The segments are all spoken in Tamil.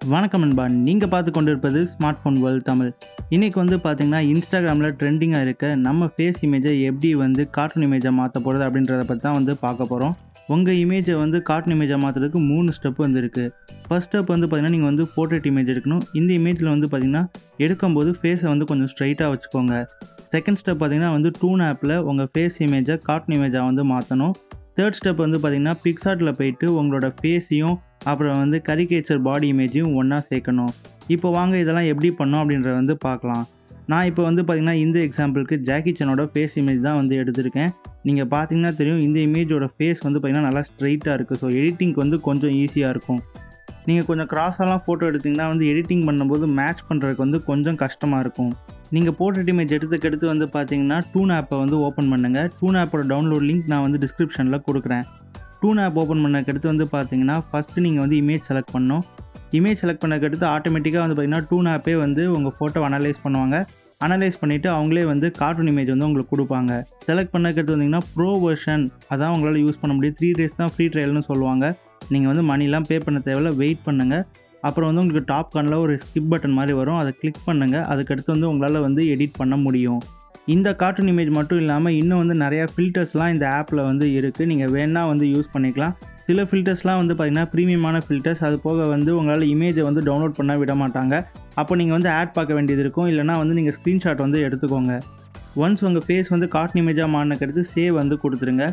வணக்கம் நண்பா நீங்கள் பார்த்து கொண்டிருப்பது ஸ்மார்ட் ஃபோன் வேர்ல்ட் தமிழ் இன்றைக்கி வந்து பார்த்தீங்கன்னா இன்ஸ்டாகிராமில் ட்ரெண்டிங்காக இருக்க நம்ம ஃபேஸ் இமேஜை எப்படி வந்து கார்ட்டூன் இமேஜை மாற்ற போகிறது அப்படின்றத பற்றி தான் வந்து பார்க்க போகிறோம் உங்கள் இமேஜை வந்து கார்ட்டூன் இமேஜை மாற்றுறதுக்கு மூணு ஸ்டெப் வந்து இருக்குது ஃபர்ஸ்ட் ஸ்டெப் வந்து பார்த்தீங்கன்னா நீங்கள் வந்து போர்ட்ரேட் இமேஜ் எடுக்கணும் இந்த இமேஜில் வந்து பார்த்தீங்கன்னா எடுக்கும்போது ஃபேஸை வந்து கொஞ்சம் ஸ்ட்ரைட்டாக வச்சுக்கோங்க செகண்ட் ஸ்டெப் பார்த்தீங்கன்னா வந்து டூன் ஆப்பில் உங்கள் ஃபேஸ் இமேஜை கார்ட்டூன் இமேஜாக வந்து மாற்றணும் தேர்ட் ஸ்டெப் வந்து பார்த்தீங்கன்னா பிக்சார்ட்டில் போயிட்டு உங்களோட ஃபேஸையும் அப்புறம் வந்து கரிகேச்சர் பாடி இமேஜையும் ஒன்றா சேர்க்கணும் இப்போ வாங்க இதெல்லாம் எப்படி பண்ணோம் அப்படின்றத வந்து பார்க்கலாம் நான் இப்போ வந்து பார்த்திங்கன்னா இந்த எக்ஸாம்பிளுக்கு ஜாக்கி சனோட ஃபேஸ் இமேஜ் தான் வந்து எடுத்திருக்கேன் நீங்கள் பார்த்தீங்கன்னா தெரியும் இந்த இமேஜோட ஃபேஸ் வந்து பார்த்திங்கன்னா நல்லா ஸ்ட்ரைட்டாக இருக்குது ஸோ எடிட்டிங்க்கு வந்து கொஞ்சம் ஈஸியாக இருக்கும் நீங்கள் கொஞ்சம் கிராஸெல்லாம் ஃபோட்டோ எடுத்திங்கன்னா வந்து எடிட்டிங் பண்ணும்போது மேட்ச் பண்ணுறதுக்கு வந்து கொஞ்சம் கஷ்டமாக இருக்கும் நீங்கள் போர்ட்ரேட் இமேஜ் எடுத்துக்கு எடுத்து வந்து பார்த்தீங்கன்னா டூன் ஆப்பை வந்து ஓப்பன் பண்ணுங்கள் டூன் ஆப்போட டவுன்லோட் லிங்க் நான் வந்து டிஸ்கிரிப்ஷனில் கொடுக்குறேன் டூன் ஆப் ஓப்பன் பண்ணக்கு அடுத்து வந்து பார்த்தீங்கன்னா ஃபஸ்ட்டு நீங்கள் வந்து இமேஜ் செலக்ட் பண்ணணும் இமேஜ் செலக்ட் பண்ணக்கு அடுத்து ஆட்டோமேட்டிக்காக வந்து பார்த்தீங்கன்னா டூன் ஆப்பே வந்து உங்கள் ஃபோட்டோ அனலைஸ் பண்ணுவாங்க அனலைஸ் பண்ணிவிட்டு அவங்களே வந்து கார்ட்டூன் இமேஜ் வந்து உங்களுக்கு கொடுப்பாங்க செலக்ட் பண்ணக்கு அடுத்து வந்தீங்கன்னா ப்ரோ வெர்ஷன் அதான் உங்களால் யூஸ் பண்ண முடியும் த்ரீ டேஸ் தான் ஃப்ரீ ட்ரையல்னு சொல்லுவாங்க நீங்கள் வந்து மணிலாம் பே பண்ண தேவையில்ல வெயிட் பண்ணுங்கள் அப்புறம் வந்து உங்களுக்கு டாப் கார்னில் ஒரு ஸ்கிப் பட்டன் மாதிரி வரும் அதை கிளிக் பண்ணுங்கள் அதுக்கடுத்து வந்து உங்களால் வந்து எடிட் பண்ண முடியும் இந்த கார்ட்டூன் இமேஜ் மட்டும் இல்லாமல் இன்னும் வந்து நிறையா ஃபில்டர்ஸ்லாம் இந்த ஆப்பில் வந்து இருக்குது நீங்கள் வேணால் வந்து யூஸ் பண்ணிக்கலாம் சில ஃபில்டர்ஸ்லாம் வந்து பார்த்திங்கன்னா ப்ரீமியமான ஃபில்டர்ஸ் அது போக வந்து உங்களால் இமேஜை வந்து டவுன்லோட் பண்ண விட மாட்டாங்க அப்போ நீங்கள் வந்து ஆட் பார்க்க வேண்டியது இருக்கும் இல்லைனா வந்து நீங்கள் ஸ்க்ரீன்ஷாட் வந்து எடுத்துக்கோங்க ஒன்ஸ் உங்கள் ஃபேஸ் வந்து கார்ட்டூன் இமேஜாக மாறினக்கடுத்து சேவ் வந்து கொடுத்துருங்க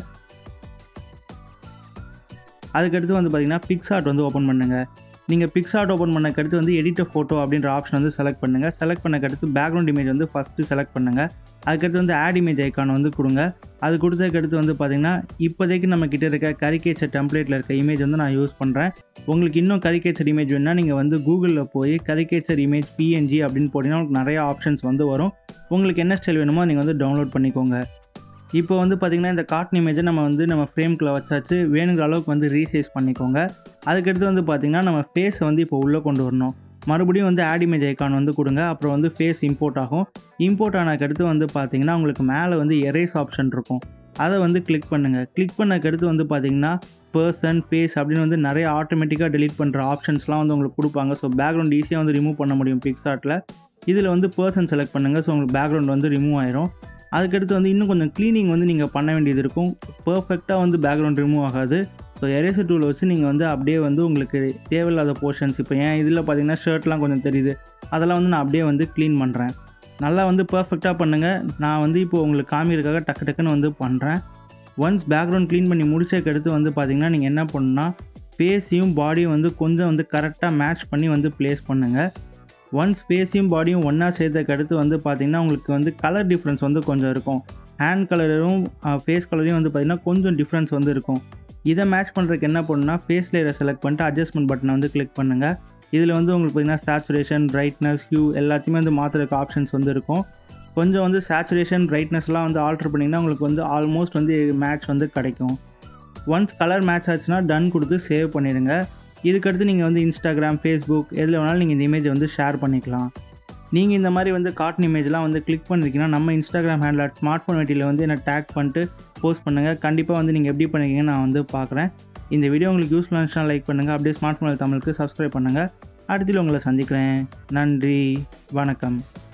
அதுக்கடுத்து வந்து பார்த்திங்கன்னா பிக்ஸார்ட் வந்து ஓப்பன் பண்ணுங்கள் நீங்கள் பிக்ஸார்ட் ஓப்பன் பண்ணக்கடுத்து வந்து எடிட்டர் ஃபோட்டோ அப்படின்ற ஆப்ஷன் வந்து செலக்ட் பண்ணுங்கள் செலக்ட் பண்ணக்கடுத்து பேக்ரவுண்ட் இமேஜ் வந்து ஃபஸ்ட்டு செலக்ட் பண்ணுங்கள் அதுக்கடுத்து வந்து ஆட் இமேஜ் ஐக்கான் வந்து கொடுங்க அது கொடுத்ததுக்கடுத்து வந்து பார்த்திங்கன்னா இப்போதைக்கு நம்ம கிட்ட இருக்க கரிகேச்சர் டெம்ப்ளேட்டில் இருக்க இமேஜ் வந்து நான் யூஸ் பண்ணுறேன் உங்களுக்கு இன்னும் கரிகேச்சர் இமேஜ் வேணுன்னா நீங்கள் வந்து கூகுளில் போய் கரிகேச்சர் இமேஜ் பிஎன்ஜி அப்படின்னு போட்டிங்கன்னா உங்களுக்கு நிறையா ஆப்ஷன்ஸ் வந்து வரும் உங்களுக்கு என்ன ஸ்டைல் வேணுமோ நீங்கள் வந்து டவுன்லோட் பண்ணிக்கோங்க இப்போ வந்து பார்த்திங்கன்னா இந்த கார்ட்டூன் இமேஜை நம்ம வந்து நம்ம ஃப்ரேம்குள்ளே வச்சாச்சு வேணுங்கிற அளவுக்கு வந்து ரீசைஸ் பண்ணிக்கோங்க அதுக்கடுத்து வந்து பார்த்திங்கன்னா நம்ம ஃபேஸை வந்து இப்போ உள்ளே கொண்டு வரணும் மறுபடியும் வந்து ஆட் இமேஜ் ஐக்கான் வந்து கொடுங்க அப்புறம் வந்து ஃபேஸ் இம்போர்ட் ஆகும் இம்போர்ட் ஆனதுக்கடுத்து வந்து பார்த்திங்கன்னா உங்களுக்கு மேலே வந்து எரேஸ் ஆப்ஷன் இருக்கும் அதை வந்து கிளிக் பண்ணுங்கள் கிளிக் பண்ணக்கடுத்து வந்து பார்த்திங்கன்னா பர்சன் ஃபேஸ் அப்படின்னு வந்து நிறைய ஆட்டோமேட்டிக்காக டெலீட் பண்ணுற ஆப்ஷன்ஸ்லாம் வந்து உங்களுக்கு கொடுப்பாங்க ஸோ பேக்ரவுண்ட் ஈஸியாக வந்து ரிமூவ் பண்ண முடியும் பிக்ஸார்ட்டில் இதில் வந்து பர்சன் செலக்ட் பண்ணுங்கள் ஸோ உங்களுக்கு பேக்ரவுண்ட் வந்து ரிமூவ் ஆயிரும் அதுக்கடுத்து வந்து இன்னும் கொஞ்சம் க்ளீனிங் வந்து நீங்கள் பண்ண வேண்டியது இருக்கும் பர்ஃபெக்டாக வந்து பேக்ரவுண்ட் ரிமூவ் ஆகாது ஸோ எரேசர் டூல் வச்சு நீங்கள் வந்து அப்படியே வந்து உங்களுக்கு தேவையில்லாத போர்ஷன்ஸ் இப்போ ஏன் இதில் பார்த்தீங்கன்னா ஷர்ட்லாம் கொஞ்சம் தெரியுது அதெல்லாம் வந்து நான் அப்படியே வந்து க்ளீன் பண்ணுறேன் நல்லா வந்து பர்ஃபெக்டாக பண்ணுங்கள் நான் வந்து இப்போ உங்களுக்கு காமிக்கிறதுக்காக டக்கு டக்குன்னு வந்து பண்ணுறேன் ஒன்ஸ் பேக்ரவுண்ட் க்ளீன் பண்ணி முடிச்சதுக்கு அடுத்து வந்து பார்த்தீங்கன்னா நீங்கள் என்ன பண்ணுன்னா ஃபேஸையும் பாடியும் வந்து கொஞ்சம் வந்து கரெக்டாக மேட்ச் பண்ணி வந்து ப்ளேஸ் பண்ணுங்கள் ஒன்ஸ் ஃபேஸையும் பாடியும் ஒன்றா சேர்த்ததுக்கு அடுத்து வந்து பார்த்திங்கன்னா உங்களுக்கு வந்து கலர் டிஃப்ரென்ஸ் வந்து கொஞ்சம் இருக்கும் ஹேண்ட் கலரும் ஃபேஸ் கலரையும் வந்து பார்த்திங்கன்னா கொஞ்சம் டிஃப்ரென்ஸ் வந்து இருக்கும் இதை மேட்ச் பண்ணுறதுக்கு என்ன பண்ணுன்னா ஃபேஸ் லேயரை செலக்ட் பண்ணிட்டு அட்ஜஸ்ட்மெண்ட் பட்டனை வந்து கிளிக் பண்ணுங்கள் இதில் வந்து உங்களுக்கு பார்த்திங்கன்னா சேச்சுரேஷன் பிரைட்னஸ் ஹியூ எல்லாத்தையுமே வந்து மாற்றுறதுக்கு ஆப்ஷன்ஸ் வந்து இருக்கும் கொஞ்சம் வந்து சேச்சுரேஷன் பிரைட்னஸ்லாம் வந்து ஆல்ட்ரு பண்ணிங்கன்னா உங்களுக்கு வந்து ஆல்மோஸ்ட் வந்து மேட்ச் வந்து கிடைக்கும் ஒன்ஸ் கலர் மேட்ச் ஆச்சுன்னா டன் கொடுத்து சேவ் பண்ணிடுங்க இதுக்கடுத்து நீங்கள் வந்து இன்ஸ்டாகிராம் ஃபேஸ்புக் எதில் வேணாலும் நீங்கள் இந்த இமேஜை வந்து ஷேர் பண்ணிக்கலாம் நீங்கள் இந்த மாதிரி வந்து கார்ட்டூன் இமேஜ்லாம் வந்து கிளிக் பண்ணிருக்கீங்கன்னா நம்ம Instagram handle at smart phone வெட்டியில் வந்து என்னை டேக் பண்ணிட்டு போஸ்ட் பண்ணுங்கள் கண்டிப்பாக வந்து நீங்கள் எப்படி பண்ணிருக்கீங்கன்னு நான் வந்து பார்க்குறேன் இந்த வீடியோ உங்களுக்கு யூஸ்ஃபுல்லாக இருந்துச்சுன்னா லைக் பண்ணுங்கள் அப்படியே ஸ்மார்ட் ஃபோன் தமிழுக்கு சப்ஸ்கிரைப் பண்ணுங்கள் அடுத்தில் உங்களை சந்திக்கிறேன் நன்றி வணக்கம்